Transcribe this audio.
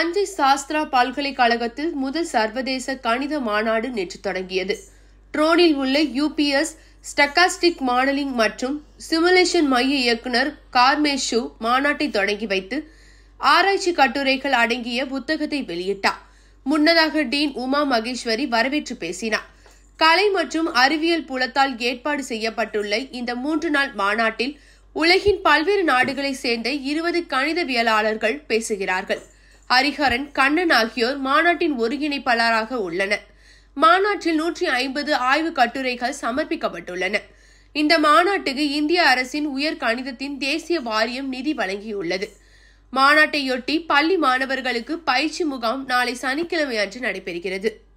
தஞ்சை சாஸ்திரா பல்கலைக்கழகத்தில் முதல் சர்வதேச கணித மாநாடு நேற்று தொடங்கியது ட்ரோனில் உள்ள யூபிஎஸ் ஸ்டக்காஸ்டிக் மாடலிங் மற்றும் சிமுலேஷன் மைய இயக்குனர் கார்மேஷு மாநாட்டை தொடங்கி வைத்து ஆராய்ச்சி கட்டுரைகள் அடங்கிய புத்தகத்தை வெளியிட்டார் முன்னதாக டீன் உமா மகேஸ்வரி வரவேற்று பேசினார் கலை மற்றும் அறிவியல் புலத்தால் ஏற்பாடு செய்யப்பட்டுள்ள இந்த மூன்று நாள் மாநாட்டில் உலகின் பல்வேறு நாடுகளைச் சேர்ந்த இருபது கணிதவியலாளர்கள் பேசுகிறார்கள் ஹரிஹரன் கண்ணன் ஆகியோர் மாநாட்டின் ஒருங்கிணைப்பாளராக உள்ளனர் மாநாட்டில் நூற்றி ஐம்பது ஆய்வு கட்டுரைகள் சமர்ப்பிக்கப்பட்டுள்ளன இந்த மாநாட்டுக்கு இந்திய அரசின் உயர் கணிதத்தின் தேசிய வாரியம் நிதி வழங்கியுள்ளது மாநாட்டையொட்டி பள்ளி மாணவர்களுக்கு பயிற்சி முகாம் நாளை சனிக்கிழமை அன்று நடைபெறுகிறது